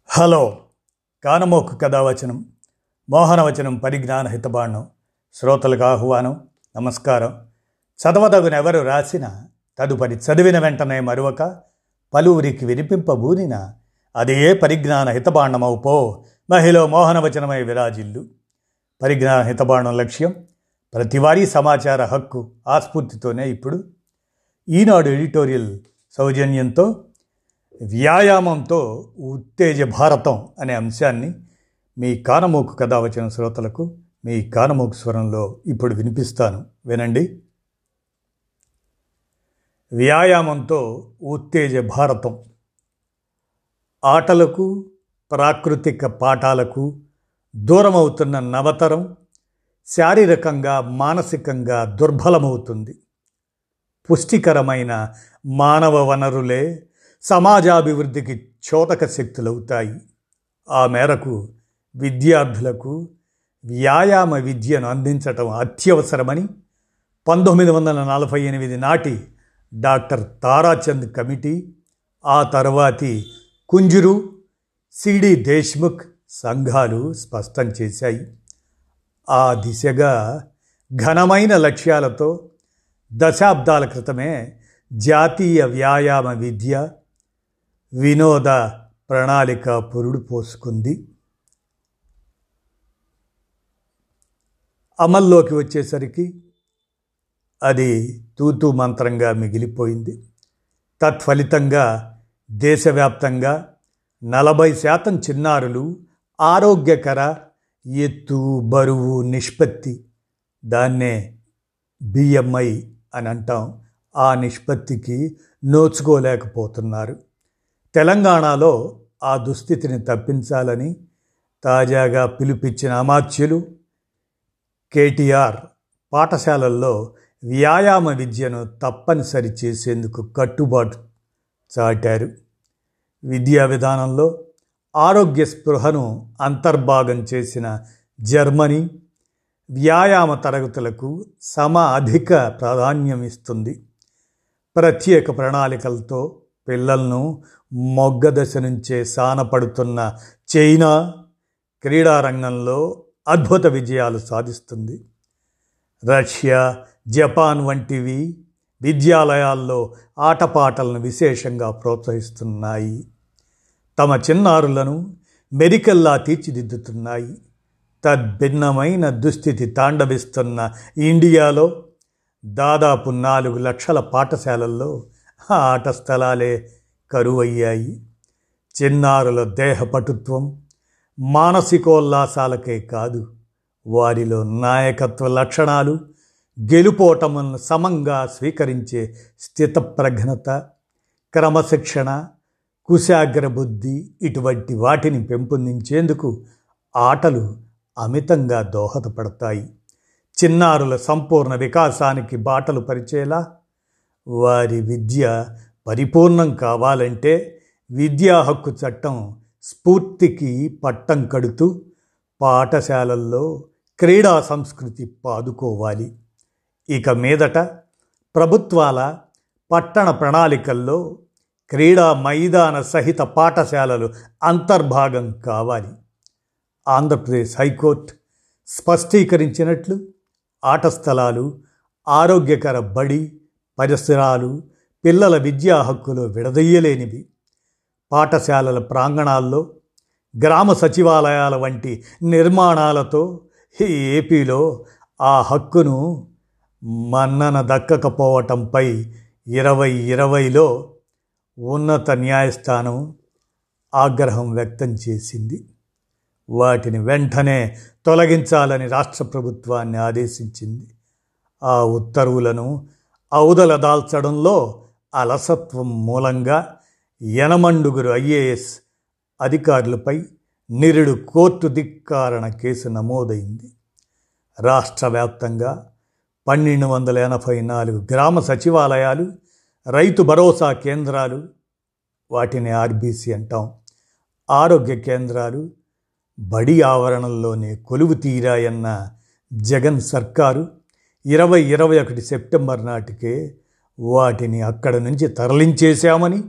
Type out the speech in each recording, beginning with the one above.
hello కానమోకు కథావచనం మోహనవచనం పరిజ్ఞాన హితబాండం శ్రోతలకు ఆహ్వానం నమస్కారం చదవదగునెవరు రాసిన తదుపరి చదివిన వెంటనే మరొక పలువురికి వినిపింపబూనిన అదే పరిజ్ఞాన హితబాండమవు పో మహిళ మోహనవచనమై విరాజిల్లు పరిజ్ఞాన హితబాండం లక్ష్యం ప్రతివారీ సమాచార హక్కు ఆస్ఫూర్తితోనే ఇప్పుడు ఈనాడు ఎడిటోరియల్ సౌజన్యంతో వ్యాయామంతో ఉత్తేజ భారతం అనే అంశాన్ని మీ కానమోకు కథ వచ్చిన శ్రోతలకు మీ కానమోకు స్వరంలో ఇప్పుడు వినిపిస్తాను వినండి వ్యాయామంతో ఉత్తేజ భారతం ఆటలకు ప్రాకృతిక పాఠాలకు దూరమవుతున్న నవతరం శారీరకంగా మానసికంగా దుర్బలమవుతుంది పుష్టికరమైన మానవ వనరులే సమాజాభివృద్ధికి చోదక శక్తులవుతాయి ఆ మేరకు విద్యార్థులకు వ్యాయామ విద్యను అందించటం అత్యవసరమని పంతొమ్మిది వందల నలభై ఎనిమిది నాటి డాక్టర్ తారాచంద్ కమిటీ ఆ తర్వాతి కుంజురు సిడి దేశ్ముఖ్ సంఘాలు స్పష్టం చేశాయి ఆ దిశగా ఘనమైన లక్ష్యాలతో దశాబ్దాల క్రితమే జాతీయ వ్యాయామ విద్య వినోద ప్రణాళిక పురుడు పోసుకుంది అమల్లోకి వచ్చేసరికి అది తూతూ మంత్రంగా మిగిలిపోయింది తత్ఫలితంగా దేశవ్యాప్తంగా నలభై శాతం చిన్నారులు ఆరోగ్యకర ఎత్తు బరువు నిష్పత్తి దాన్నే బిఎంఐ అని అంటాం ఆ నిష్పత్తికి నోచుకోలేకపోతున్నారు తెలంగాణలో ఆ దుస్థితిని తప్పించాలని తాజాగా పిలుపిచ్చిన అమాత్యులు కేటీఆర్ పాఠశాలల్లో వ్యాయామ విద్యను తప్పనిసరి చేసేందుకు కట్టుబాటు చాటారు విద్యా విధానంలో ఆరోగ్య స్పృహను అంతర్భాగం చేసిన జర్మనీ వ్యాయామ తరగతులకు సమ అధిక ప్రాధాన్యం ఇస్తుంది ప్రత్యేక ప్రణాళికలతో పిల్లలను మొగ్గ దశ నుంచే సానపడుతున్న చైనా క్రీడారంగంలో అద్భుత విజయాలు సాధిస్తుంది రష్యా జపాన్ వంటివి విద్యాలయాల్లో ఆటపాటలను విశేషంగా ప్రోత్సహిస్తున్నాయి తమ చిన్నారులను మెరికల్లా తీర్చిదిద్దుతున్నాయి తద్భిన్నమైన దుస్థితి తాండవిస్తున్న ఇండియాలో దాదాపు నాలుగు లక్షల పాఠశాలల్లో ఆట స్థలాలే కరువయ్యాయి చిన్నారుల దేహపటుత్వం మానసికోల్లాసాలకే కాదు వారిలో నాయకత్వ లక్షణాలు గెలుపోటములను సమంగా స్వీకరించే స్థితప్రజ్ఞత క్రమశిక్షణ కుశాగ్ర బుద్ధి ఇటువంటి వాటిని పెంపొందించేందుకు ఆటలు అమితంగా దోహదపడతాయి చిన్నారుల సంపూర్ణ వికాసానికి బాటలు పరిచేలా వారి విద్య పరిపూర్ణం కావాలంటే విద్యా హక్కు చట్టం స్ఫూర్తికి పట్టం కడుతూ పాఠశాలల్లో క్రీడా సంస్కృతి పాదుకోవాలి ఇక మీదట ప్రభుత్వాల పట్టణ ప్రణాళికల్లో క్రీడా మైదాన సహిత పాఠశాలలు అంతర్భాగం కావాలి ఆంధ్రప్రదేశ్ హైకోర్టు స్పష్టీకరించినట్లు ఆట స్థలాలు ఆరోగ్యకర బడి పరిసరాలు పిల్లల విద్యా హక్కులు విడదయ్యలేనివి పాఠశాలల ప్రాంగణాల్లో గ్రామ సచివాలయాల వంటి నిర్మాణాలతో ఈ ఏపీలో ఆ హక్కును మన్నన దక్కకపోవటంపై ఇరవై ఇరవైలో ఉన్నత న్యాయస్థానం ఆగ్రహం వ్యక్తం చేసింది వాటిని వెంటనే తొలగించాలని రాష్ట్ర ప్రభుత్వాన్ని ఆదేశించింది ఆ ఉత్తర్వులను ఔదల దాల్చడంలో అలసత్వం మూలంగా యనమండుగురు ఐఏఎస్ అధికారులపై నిరుడు కోర్టు ధిక్కారణ కేసు నమోదైంది రాష్ట్ర వ్యాప్తంగా పన్నెండు వందల ఎనభై నాలుగు గ్రామ సచివాలయాలు రైతు భరోసా కేంద్రాలు వాటిని ఆర్బీసీ అంటాం ఆరోగ్య కేంద్రాలు బడి ఆవరణంలోనే కొలువు తీరాయన్న జగన్ సర్కారు ఇరవై ఇరవై ఒకటి సెప్టెంబర్ నాటికే వాటిని అక్కడ నుంచి తరలించేశామని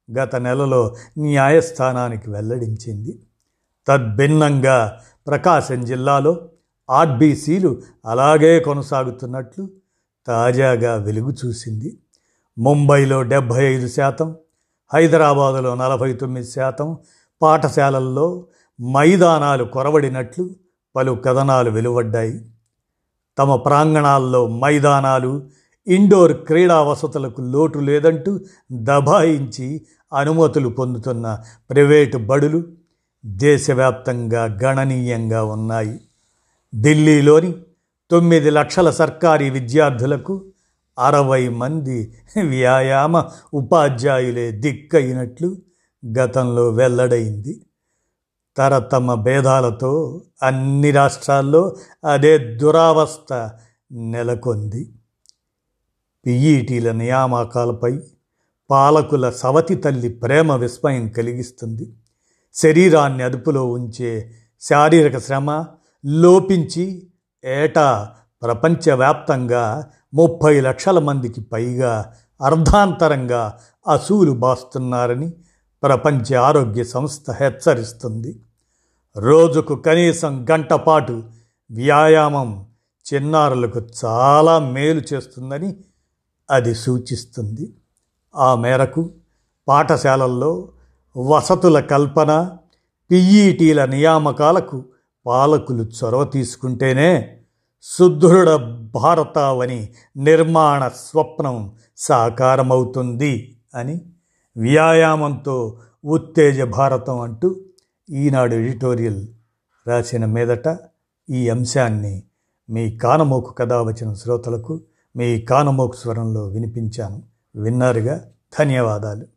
గత నెలలో న్యాయస్థానానికి వెల్లడించింది తద్భిన్నంగా ప్రకాశం జిల్లాలో ఆర్బీసీలు అలాగే కొనసాగుతున్నట్లు తాజాగా వెలుగు చూసింది ముంబైలో డెబ్భై ఐదు శాతం హైదరాబాదులో నలభై తొమ్మిది శాతం పాఠశాలల్లో మైదానాలు కొరవడినట్లు పలు కథనాలు వెలువడ్డాయి తమ ప్రాంగణాల్లో మైదానాలు ఇండోర్ క్రీడా వసతులకు లోటు లేదంటూ దబాయించి అనుమతులు పొందుతున్న ప్రైవేటు బడులు దేశవ్యాప్తంగా గణనీయంగా ఉన్నాయి ఢిల్లీలోని తొమ్మిది లక్షల సర్కారీ విద్యార్థులకు అరవై మంది వ్యాయామ ఉపాధ్యాయులే దిక్కయినట్లు గతంలో వెల్లడైంది తరతమ భేదాలతో అన్ని రాష్ట్రాల్లో అదే దురావస్థ నెలకొంది పిఈటీల నియామకాలపై పాలకుల సవతి తల్లి ప్రేమ విస్మయం కలిగిస్తుంది శరీరాన్ని అదుపులో ఉంచే శారీరక శ్రమ లోపించి ఏటా ప్రపంచవ్యాప్తంగా ముప్పై లక్షల మందికి పైగా అర్ధాంతరంగా అసూలు బాస్తున్నారని ప్రపంచ ఆరోగ్య సంస్థ హెచ్చరిస్తుంది రోజుకు కనీసం గంట పాటు వ్యాయామం చిన్నారులకు చాలా మేలు చేస్తుందని అది సూచిస్తుంది ఆ మేరకు పాఠశాలల్లో వసతుల కల్పన పిఈటీల నియామకాలకు పాలకులు చొరవ తీసుకుంటేనే సుదృఢ భారతావని నిర్మాణ స్వప్నం సాకారమవుతుంది అని వ్యాయామంతో ఉత్తేజ భారతం అంటూ ఈనాడు ఎడిటోరియల్ రాసిన మీదట ఈ అంశాన్ని మీ కానమోకు కథ వచ్చిన శ్రోతలకు మీ కానమోకు స్వరంలో వినిపించాను విన్నారుగా ధన్యవాదాలు